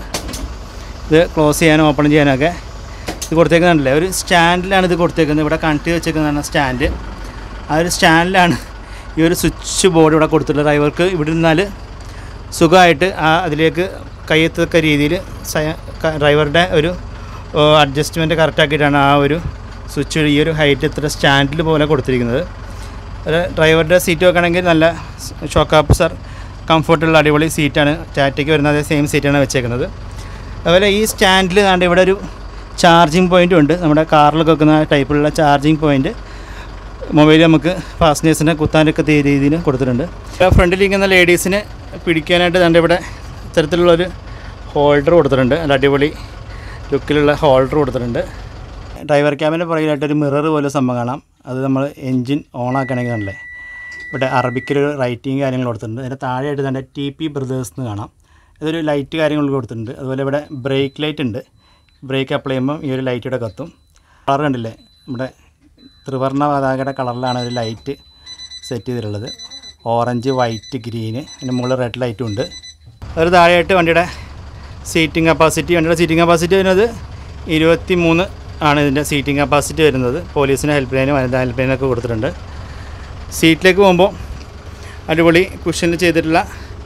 ഇത് ക്ലോസ് ചെയ്യാനും ഓപ്പൺ ചെയ്യാനൊക്കെ ഇത് കൊടുത്തേക്കുന്നുണ്ടല്ലേ ഒരു സ്റ്റാൻഡിലാണ് ഇത് കൊടുത്തേക്കുന്നത് ഇവിടെ കണക്ട് ചെയ്ത് വെച്ചേക്കുന്നതാണ് സ്റ്റാൻഡ് ആ ഒരു സ്റ്റാൻഡിലാണ് ഈ ഒരു സ്വിച്ച് ബോർഡ് ഇവിടെ കൊടുത്തിട്ടുള്ളത് ഡ്രൈവർക്ക് ഇവിടെ നിന്നാൽ സുഖമായിട്ട് ആ അതിലേക്ക് കയ്യെത്തക്ക രീതിയിൽ ഡ്രൈവറുടെ ഒരു അഡ്ജസ്റ്റ്മെൻറ്റ് കറക്റ്റാക്കിയിട്ടാണ് ആ ഒരു സ്വിച്ച് ഈ ഒരു ഹൈറ്റ് ഇത്ര സ്റ്റാൻഡിൽ പോലെ കൊടുത്തിരിക്കുന്നത് ഒരു ഡ്രൈവറുടെ സീറ്റ് വെക്കണമെങ്കിൽ നല്ല ഷോക്ക് ആപ്സർ കംഫർട്ടുള്ള അടിപൊളി സീറ്റാണ് ടാറ്റയ്ക്ക് വരുന്ന അതേ സെയിം സീറ്റാണ് വെച്ചേക്കുന്നത് അതുപോലെ ഈ സ്റ്റാൻഡിൽ കണ്ട് ഇവിടെ ഒരു ചാർജിങ് പോയിൻറ്റും ഉണ്ട് നമ്മുടെ കാറിലൊക്കെ വെക്കുന്ന ടൈപ്പിലുള്ള ചാർജിങ് പോയിൻറ്റ് മൊബൈൽ നമുക്ക് ഫാസ്റ്റനേഴ്സിനെ കുത്താനൊക്കെ തീ രീതിയിൽ കൊടുത്തിട്ടുണ്ട് ഫ്രണ്ടിലിരിക്കുന്ന ലേഡീസിന് പിടിക്കാനായിട്ട് ദാണ്ട് ഇവിടെ ഇത്തരത്തിലുള്ളൊരു ഹോൾഡർ കൊടുത്തിട്ടുണ്ട് നല്ല അടിപൊളി ലുക്കിലുള്ള ഹോൾഡർ കൊടുത്തിട്ടുണ്ട് ഡ്രൈവർ ക്യാബിൻ്റെ പുറകിലായിട്ടൊരു മിറർ പോലെ സംഭവം കാണാം അത് നമ്മൾ എൻജിൻ ഓൺ ആക്കുകയാണെങ്കിൽ കണ്ടല്ലേ ഇവിടെ അറബിക്കിലൊരു റൈറ്റിങ് കാര്യങ്ങൾ കൊടുത്തിട്ടുണ്ട് അതിൻ്റെ താഴെയായിട്ട് തന്നെ ടി പി ബ്രദേഴ്സ് എന്ന് കാണാം ഇതൊരു ലൈറ്റ് കാര്യങ്ങൾ കൊടുത്തിട്ടുണ്ട് അതുപോലെ ഇവിടെ ബ്രേക്ക് ലൈറ്റ് ഉണ്ട് ബ്രേക്ക് അപ്ലൈ ചെയ്യുമ്പം ഈ ഒരു ലൈറ്റ് ഇവിടെ കത്തും കളർ കണ്ടില്ലേ നമ്മുടെ ത്രിവർണ്ണ പതാകയുടെ കളറിലാണ് ഒരു ലൈറ്റ് സെറ്റ് ചെയ്തിട്ടുള്ളത് ഓറഞ്ച് വൈറ്റ് ഗ്രീന് അതിൻ്റെ മുകളിൽ റെഡ് ലൈറ്റും ഉണ്ട് ഒരു താഴെയായിട്ട് വണ്ടിയുടെ സീറ്റിംഗ് കപ്പാസിറ്റി വണ്ടിയുടെ സീറ്റിംഗ് കപ്പാസിറ്റി വരുന്നത് ഇരുപത്തി മൂന്ന് ആണ് ഇതിൻ്റെ സീറ്റിംഗ് കപ്പാസിറ്റി വരുന്നത് പോലീസിന് ഹെൽപ്പ് ലൈനും വനിതാ ഹെൽപ്പ് ലൈനൊക്കെ കൊടുത്തിട്ടുണ്ട് സീറ്റിലേക്ക് പോകുമ്പോൾ അടിപൊളി കുഷനിൽ ചെയ്തിട്ടുള്ള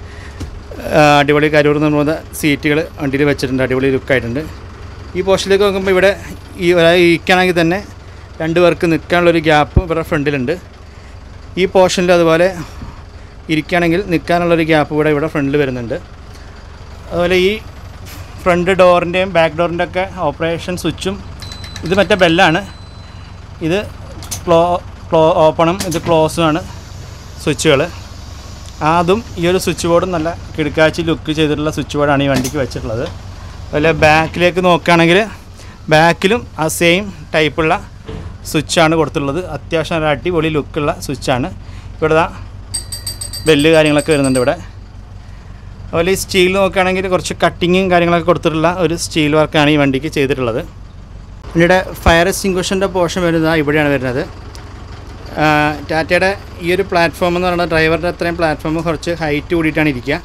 ആ, അടിപൊളി കരൂർ എന്ന് പറയുന്ന സീറ്റുകൾ വണ്ടിയിൽ വെച്ചിട്ടുണ്ട് അടിപൊളി ലുക്കായിട്ടുണ്ട് ഈ പോർഷനിലേക്ക് നോക്കുമ്പോൾ ഇവിടെ ഈ ഒരാൾ ഇരിക്കുകയാണെങ്കിൽ തന്നെ രണ്ട് പേർക്ക് നിൽക്കാനുള്ളൊരു ഗ്യാപ്പ് ഇവിടെ ഫ്രണ്ടിലുണ്ട് ഈ പോർഷനിൽ അതുപോലെ ഇരിക്കുകയാണെങ്കിൽ നിൽക്കാനുള്ളൊരു ഗ്യാപ്പ് ഇവിടെ ഇവിടെ ഫ്രണ്ടിൽ വരുന്നുണ്ട് അതുപോലെ ഈ ഫ്രണ്ട് ഡോറിൻ്റെയും ബാക്ക് ഡോറിൻ്റെ ഒക്കെ ഓപ്പറേഷൻ സ്വിച്ചും ഇത് മറ്റേ ബെല്ലാണ് ഇത് ക്ലോ ക്ലോ ഓപ്പണും ഇത് ക്ലോസും ആണ് സ്വിച്ചുകൾ അതും ഈ ഒരു സ്വിച്ച് ബോർഡും നല്ല കിടക്കാച്ചി ലുക്ക് ചെയ്തിട്ടുള്ള സ്വിച്ച് ബോർഡാണ് ഈ വണ്ടിക്ക് വെച്ചിട്ടുള്ളത് അതുപോലെ ബാക്കിലേക്ക് നോക്കുകയാണെങ്കിൽ ബാക്കിലും ആ സെയിം ടൈപ്പുള്ള സ്വിച്ചാണ് കൊടുത്തിട്ടുള്ളത് അത്യാവശ്യം ഒരു അടിപൊളി ലുക്കുള്ള സ്വിച്ചാണ് ഇവിടെ ദാ ബെല്ല് കാര്യങ്ങളൊക്കെ വരുന്നുണ്ട് ഇവിടെ അതുപോലെ ഈ സ്റ്റീൽ നോക്കുകയാണെങ്കിൽ കുറച്ച് കട്ടിങ്ങും കാര്യങ്ങളൊക്കെ കൊടുത്തിട്ടുള്ള ഒരു സ്റ്റീൽ വർക്കാണ് ഈ വണ്ടിക്ക് ചെയ്തിട്ടുള്ളത് പിന്നീട് ഫയർ എക്സ്റ്റിങ്ക്വിഷൻ്റെ പോർഷൻ വരുന്നത് ഇവിടെയാണ് വരുന്നത് ആ, ടാറ്റയുടെ ഈ ഒരു പ്ലാറ്റ്ഫോം എന്ന് പറയുന്നത് ഡ്രൈവറുടെ അത്രയും പ്ലാറ്റ്ഫോം കുറച്ച് ഹൈറ്റ് കൂടിയിട്ടാണ് ഇരിക്കുക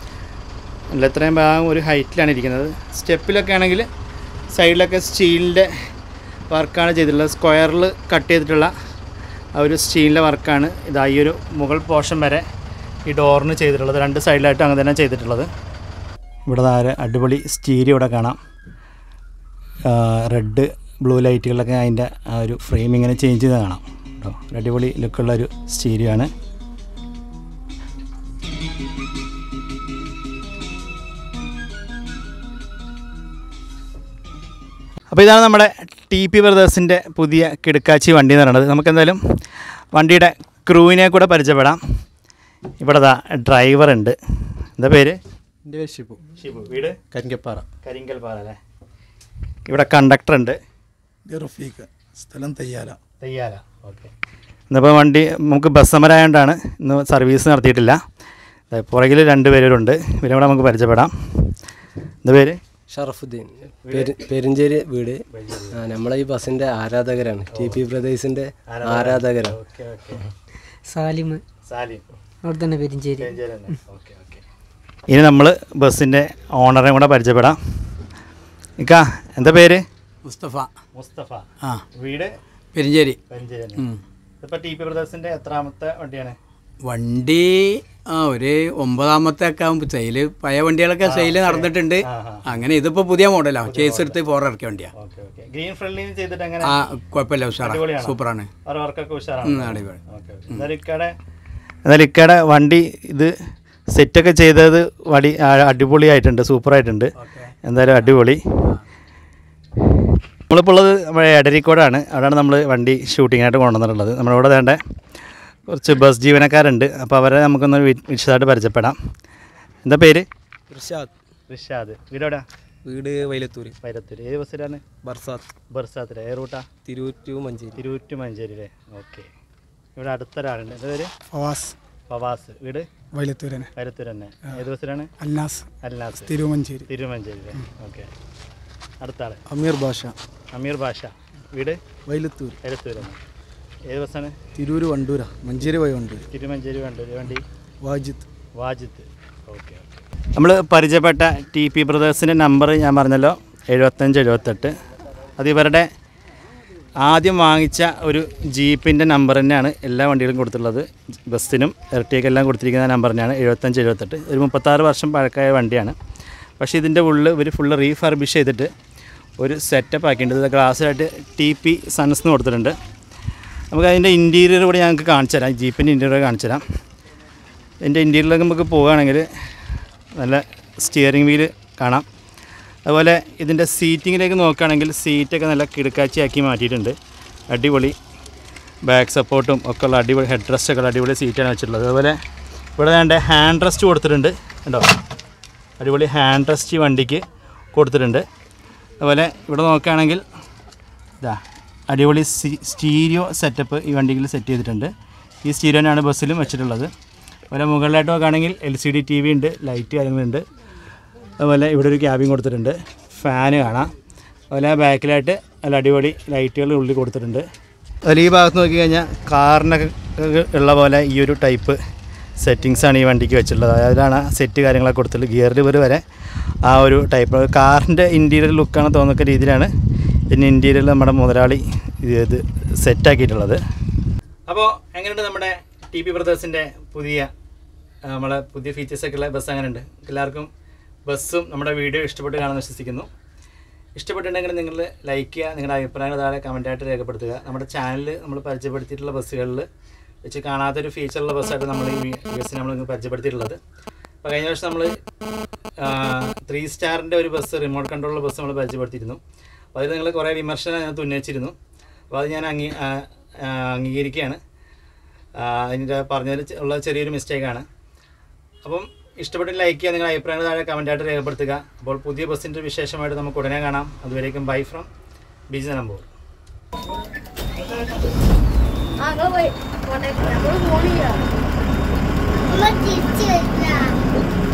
അല്ല ഇത്രയും ഭാഗം ഒരു ഹൈറ്റിലാണ് ഇരിക്കുന്നത് സ്റ്റെപ്പിലൊക്കെ ആണെങ്കിൽ സൈഡിലൊക്കെ സ്റ്റീലിൻ്റെ വർക്കാണ് ചെയ്തിട്ടുള്ളത് സ്ക്വയറിൽ കട്ട് ചെയ്തിട്ടുള്ള ആ ഒരു സ്റ്റീലിൻ്റെ വർക്കാണ് ഇതാ ഈ ഒരു മുകൾ പോർഷൻ വരെ ഈ ഡോറിന് ചെയ്തിട്ടുള്ളത് രണ്ട് സൈഡിലായിട്ട് അങ്ങനെ തന്നെ ചെയ്തിട്ടുള്ളത് ഇവിടെ താഴെ അടിപൊളി സ്റ്റീരിയോ ഇവിടെ കാണാം റെഡ് ബ്ലൂ ലൈറ്റുകളൊക്കെ അതിൻ്റെ ആ ഒരു ഫ്രെയിം ഇങ്ങനെ ചേഞ്ച് ചെയ്ത് കാണാം കേട്ടോ ഒരു അടിപൊളി ലുക്കുള്ള ഒരു സ്റ്റീരിയോ ആണ് അപ്പോൾ ഇതാണ് നമ്മുടെ ടി പി ബ്രദേഴ്സിൻ്റെ പുതിയ കിടക്കാച്ചി വണ്ടി എന്ന് പറയുന്നത് നമുക്കെന്തായാലും വണ്ടിയുടെ ക്രൂവിനെ കൂടെ പരിചയപ്പെടാം ഇവിടെ ദാ ഡ്രൈവർ ഉണ്ട് എന്താ പേര് എൻ്റെ പേര് ഷിബു ഷിബു വീട് കരിങ്കപ്പാറ കരിങ്കൽ പാറ അല്ലേ ഇവിടെ കണ്ടക്ടർ ഉണ്ട് ഇത് റഫീഖ് സ്ഥലം തയ്യാല തയ്യാറ ഓക്കെ ഇന്നിപ്പോൾ വണ്ടി നമുക്ക് ബസ് സമരമായതുകൊണ്ടാണ് ഇന്ന് സർവീസ് നടത്തിയിട്ടില്ല ദേ പുറകിൽ രണ്ട് പേരുണ്ട് ഇവരെ കൂടെ നമുക്ക് പരിചയപ്പെടാം എന്താ പേര് ഷറഫുദ്ദീൻ പെരു- പെരിഞ്ചേരി വീട് ആ നമ്മളെ ഈ ബസ്സിന്റെ ആരാധകരാണ് ടി പി ബ്രദേഴ്സിന്റെ ആരാധകരാണ് ഓക്കെ ഓക്കെ സാലിം സാലിം അവിടെ തന്നെ പെരിഞ്ചേരി ഓക്കെ ഓക്കെ ഇനി നമ്മൾ ബസ്സിൻ്റെ ഓണറെ കൂടെ പരിചയപ്പെടാം ഇക്ക എന്താ പേര് മുസ്തഫ മുസ്തഫ ആ വീട് പെരിഞ്ചേരി പെരിഞ്ചേരി തന്നെ ഇതിപ്പോൾ ടി പി ബ്രദേഴ്സിൻ്റെ എത്രാമത്തെ വണ്ടിയാണ് വണ്ടി ആ ഒരു ഒമ്പതാമത്തെ ഒക്കെ ആകുമ്പോൾ സെയില് പഴയ വണ്ടികളൊക്കെ സെയില് നടന്നിട്ടുണ്ട് ആ, ആ. അങ്ങനെ ഇതിപ്പോൾ പുതിയ മോഡലാണ് ചേസ് എടുത്ത് ഫോർ ഇറക്കിയ വണ്ടിയാണ് ഓക്കെ ഓക്കെ ഗ്രീൻ ഫ്രണ്ട്ലി ചെയ്തിട്ട് എങ്ങനെ ആ കുഴപ്പമില്ല ഉഷാറാണ് അടിപൊളിയാണോ? സൂപ്പറാണ് അവരുടെ വർക്കൊക്കെ ഉം, ഉഷാറാണ് അടിപൊളി ഓക്കെ എന്തായാലും ഇക്കടെ എന്തായാലും ഇക്കടെ വണ്ടി ഇത് സെറ്റൊക്കെ ചെയ്തത് വടി ആ, അടിപൊളിയായിട്ടുണ്ട് സൂപ്പറായിട്ടുണ്ട് എന്തായാലും അടിപൊളി നമ്മളിപ്പോൾ ഉള്ളത് നമ്മുടെ എടരിക്കോടാണ് അവിടെയാണ് നമ്മൾ വണ്ടി ഷൂട്ടിങ്ങിനായിട്ട് കൊണ്ടുവന്നിട്ടുള്ളത് നമ്മളിവിടെ വേണ്ട കുറച്ച് ബസ് ജീവനക്കാരുണ്ട് അപ്പോൾ അവരെ നമുക്കൊന്ന് വി- വിശദമായിട്ട് പരിചയപ്പെടാം എന്താ പേര് ഇർഷാദ് റിഷാദ് വീടെവിടാ വീട് വൈലത്തൂര് വൈരത്തൂർ ഏത് ബസ്സിലാണ് ബർസാത്ത് ബർസാത്തിലെ ഏ റൂട്ടാ തിരൂറ്റു മഞ്ചേരി തിരുവറ്റു മഞ്ചേരിയിലെ ഓക്കെ ഇവിടെ അടുത്തൊരാളുണ്ട് എന്താ പേര് ഫവാസ് ഫവാസ് വീട് വൈലത്തൂരനെ വൈരത്തൂർ തന്നെ ഏത് ബസ്സിലാണ് അൽനാസ് അൽനാസ് തിരുവമഞ്ചേരി തിരുമഞ്ചേരിയിലെ ഓക്കെ അടുത്ത ആള് അമീർ ഭാഷ അമീർ ബാഷ വീട് വൈലത്തൂർ വൈരത്തൂർ തന്നെ ഏത് ബസ്സാണ് തിരൂര് വണ്ടൂര മഞ്ചേരി വഴി വണ്ടൂര് തിരുമഞ്ചേരി വണ്ടൂര് വണ്ടി വാജിത്ത് വാജിത്ത് ഓക്കെ ഓക്കെ നമ്മൾ പരിചയപ്പെട്ട ടി പി ബ്രദേഴ്സിൻ്റെ നമ്പർ ഞാൻ പറഞ്ഞല്ലോ എഴുപത്തഞ്ച് എഴുപത്തെട്ട് അത് ഇവരുടെ ആദ്യം വാങ്ങിച്ച ഒരു ജീപ്പിൻ്റെ നമ്പർ തന്നെയാണ് എല്ലാ വണ്ടികളും കൊടുത്തിട്ടുള്ളത് ബസ്സിനും ഇരട്ടിയൊക്കെല്ലാം കൊടുത്തിരിക്കുന്ന നമ്പർ തന്നെയാണ് എഴുപത്തഞ്ച് എഴുപത്തെട്ട് ഒരു മുപ്പത്താറ് വർഷം പഴക്കമായ വണ്ടിയാണ് പക്ഷേ ഇതിൻ്റെ ഉള്ളിൽ ഇവർ ഫുള്ള് റീഫർബിഷ് ചെയ്തിട്ട് ഒരു സെറ്റപ്പ് ആക്കിയിട്ടുണ്ട് ഇത് ഗ്ലാസ്സായിട്ട് ടി പി സൺസ് കൊടുത്തിട്ടുണ്ട് നമുക്ക് അതിൻ്റെ ഇൻറ്റീരിയർ കൂടി ഞങ്ങൾക്ക് കാണിച്ചു തരാം ജീപ്പിൻ്റെ ഇൻറ്റീരിയർ കാണിച്ചു തരാം ഇതിൻ്റെ ഇൻറ്റീരിയറിലേക്ക് നമുക്ക് പോവുകയാണെങ്കിൽ നല്ല സ്റ്റിയറിംഗ് വീല് കാണാം അതുപോലെ ഇതിൻ്റെ സീറ്റിങ്ങിലേക്ക് നോക്കുകയാണെങ്കിൽ സീറ്റൊക്കെ നല്ല കിടക്കാച്ചിയാക്കി മാറ്റിയിട്ടുണ്ട് അടിപൊളി ബാക്ക് സപ്പോർട്ടും ഒക്കെ ഉള്ള അടിപൊളി ഹെഡ് റെസ്റ്റ് ഒക്കെ ഉള്ള അടിപൊളി സീറ്റാണ് വെച്ചിട്ടുള്ളത് അതുപോലെ ഇവിടെ വേണ്ട ഹാൻഡ് റെസ്റ്റ് കൊടുത്തിട്ടുണ്ട് കണ്ടോ അടിപൊളി ഹാൻഡ് റെസ്റ്റ് ഈ വണ്ടിക്ക് കൊടുത്തിട്ടുണ്ട് അതുപോലെ ഇവിടെ നോക്കുകയാണെങ്കിൽ ഇതാ അടിപൊളി സി സ്റ്റീരിയോ സെറ്റപ്പ് ഈ വണ്ടിയിൽ സെറ്റ് ചെയ്തിട്ടുണ്ട് ഈ സ്റ്റീരിയോനാണ് ബസ്സിലും വെച്ചിട്ടുള്ളത് അതുപോലെ മുകളിലായിട്ട് നോക്കുകയാണെങ്കിൽ L C D T V ഉണ്ട് ലൈറ്റ് കാര്യങ്ങളുണ്ട് അതുപോലെ ഇവിടെ ഒരു ക്യാബിൻ കൊടുത്തിട്ടുണ്ട് ഫാന് കാണാം അതുപോലെ ബാക്കിലായിട്ട് നല്ല അടിപൊളി ലൈറ്റുകൾ ഉള്ളിൽ കൊടുത്തിട്ടുണ്ട് അതിൽ ഈ ഭാഗത്ത് നോക്കി കഴിഞ്ഞാൽ കാറിനൊക്കെ ഉള്ള പോലെ ഈ ഒരു ടൈപ്പ് സെറ്റിങ്സാണ് ഈ വണ്ടിക്ക് വെച്ചിട്ടുള്ളത് അതിലാണ് സെറ്റ് കാര്യങ്ങളൊക്കെ കൊടുത്തിട്ടുള്ളത് ഗിയർ ലിവർ വരെ ആ ഒരു ടൈപ്പ് കാറിൻ്റെ ഇൻറ്റീരിയർ ലുക്കാണ് തോന്നുന്ന രീതിയിലാണ് ഇതിൻ്റെ ഇൻറ്റീരിയറിൽ നമ്മുടെ മുതലാളി ഇത് സെറ്റാക്കിയിട്ടുള്ളത് അപ്പോൾ എങ്ങനെയുണ്ട് നമ്മുടെ ടി പി ബ്രദേഴ്സിൻ്റെ പുതിയ ആ, നമ്മളെ പുതിയ ഫീച്ചേഴ്സൊക്കെ ഉള്ള ബസ് അങ്ങനെയുണ്ട് എല്ലാവർക്കും ബസ്സും നമ്മുടെ വീഡിയോ ഇഷ്ടപ്പെട്ട് കാണാമെന്ന് വിശ്വസിക്കുന്നു ഇഷ്ടപ്പെട്ടിട്ടുണ്ടെങ്കിൽ നിങ്ങൾ ലൈക്ക് ചെയ്യുക നിങ്ങളുടെ അഭിപ്രായങ്ങൾ താഴെ കമൻറ്റായിട്ട് രേഖപ്പെടുത്തുക നമ്മുടെ ചാനലിൽ നമ്മൾ പരിചയപ്പെടുത്തിയിട്ടുള്ള ബസ്സുകളിൽ വെച്ച് കാണാത്തൊരു ഫീച്ചറുള്ള ബസ്സായിട്ട് നമ്മൾ ഈ ബസ്സിന് നമ്മൾ ഇന്ന് പരിചയപ്പെടുത്തിയിട്ടുള്ളത് അപ്പോൾ കഴിഞ്ഞ വർഷം നമ്മൾ ത്രീ സ്റ്റാറിൻ്റെ ഒരു ബസ് റിമോട്ട് കൺട്രോളുള്ള ബസ് നമ്മൾ പരിചയപ്പെടുത്തിയിരുന്നു അപ്പോൾ അതിൽ നിങ്ങൾ കുറേ വിമർശനം അതിനകത്ത് ഉന്നയിച്ചിരുന്നു അപ്പോൾ അത് ഞാൻ അംഗീ ആ, ആ, അംഗീകരിക്കുകയാണ് ആ, അതിൻ്റെ പറഞ്ഞതിൽ ചെ- ഉള്ള ചെറിയൊരു മിസ്റ്റേക്കാണ് അപ്പം ഇഷ്ടപ്പെട്ട് ലൈക്ക് ചെയ്യുക നിങ്ങളുടെ അഭിപ്രായങ്ങൾ താഴെ കമൻറ്റായിട്ട് രേഖപ്പെടുത്തുക അപ്പോൾ പുതിയ ബസ്സിൻ്റെ വിശേഷമായിട്ട് നമുക്ക് ഉടനെ കാണാം അതുവരേക്കും ബൈ ഫ്രം ബീജ നമ്പൂർ അങ്ങ് പോയി കോട്ടയത്ത് നമ്മള് പോണില്ല തിരിച്ചു വരില്ല